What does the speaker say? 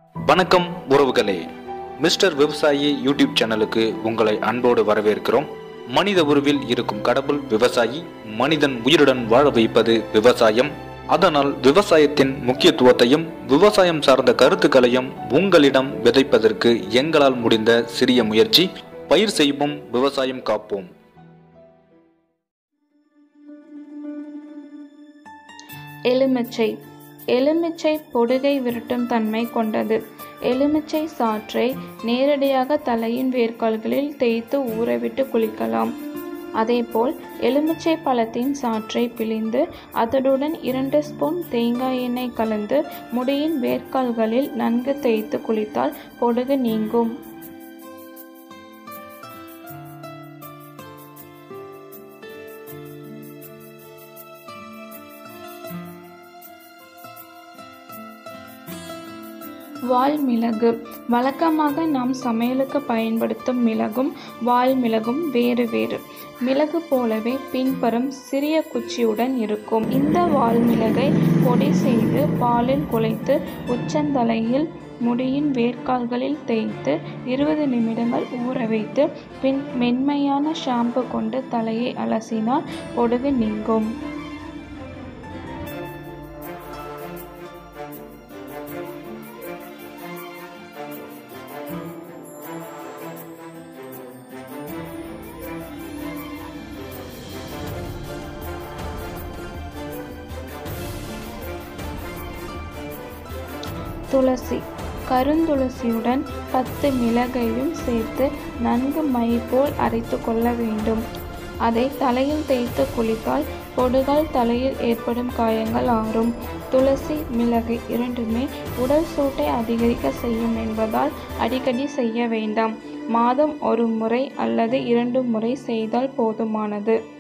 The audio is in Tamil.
வணக்கம் உறவுகளே மிஸ்டர் விவசாயி யூடியூப் சேனலுக்கு உங்களை அன்போடு வரவேற்கிறோம் மனித உருவில் இருக்கும் கடவுள் விவசாயி மனிதன் உயிருடன் வாழ வைப்பது விவசாயம் அதனால் விவசாயத்தின் முக்கியத்துவத்தையும் விவசாயம் சார்ந்த கருத்துக்களையும் உங்களிடம் விதைப்பதற்கு எங்களால் முடிந்த சிறிய முயற்சி பயிர் செய்வோம் விவசாயம் காப்போம் எலுமிச்சை எலுமிச்சை பொடுகை விரட்டும் தன்மை கொண்டது எலுமிச்சை சாற்றை நேரடியாக தலையின் வேர்க்கால்களில் தேய்த்து ஊறவிட்டு குளிக்கலாம் அதேபோல் எலுமிச்சை பழத்தின் சாற்றை பிழிந்து அதனுடன் இரண்டு ஸ்பூன் தேங்காய் எண்ணெய் கலந்து முடியின் வேர்க்கால்களில் நன்கு தேய்த்து குளித்தால் பொடுகு நீங்கும் வால் மிளகு வழக்கமாக நாம் சமையலுக்கு பயன்படுத்தும் மிளகும் வால் மிளகும் வேறு வேறு மிளகு போலவே பின்புறம் சிறிய குச்சியுடன் இருக்கும் இந்த வால் மிளகை பொடி செய்து பாலில் குழைத்து உச்சந்தலையில் முடியின் வேர்க்கால்களில் தேய்த்து இருபது நிமிடங்கள் ஊற வைத்து பின் மென்மையான ஷாம்பு கொண்டு தலையை அலசினால் பொடுகு நீங்கும் துளசி கருந்துளசியுடன் பத்து மிளகையும் சேர்த்து நன்கு மை போல் அரைத்து கொள்ள வேண்டும் அதை தலையில் தேய்த்து குளித்தால் பொடுகால் தலையில் ஏற்படும் காயங்கள் ஆறும் துளசி மிளகு இரண்டுமே உடல் சூட்டை அதிகரிக்க செய்யும் என்பதால் அடிக்கடி செய்ய வேண்டாம் மாதம் ஒரு முறை அல்லது இரண்டு முறை செய்தால் போதுமானது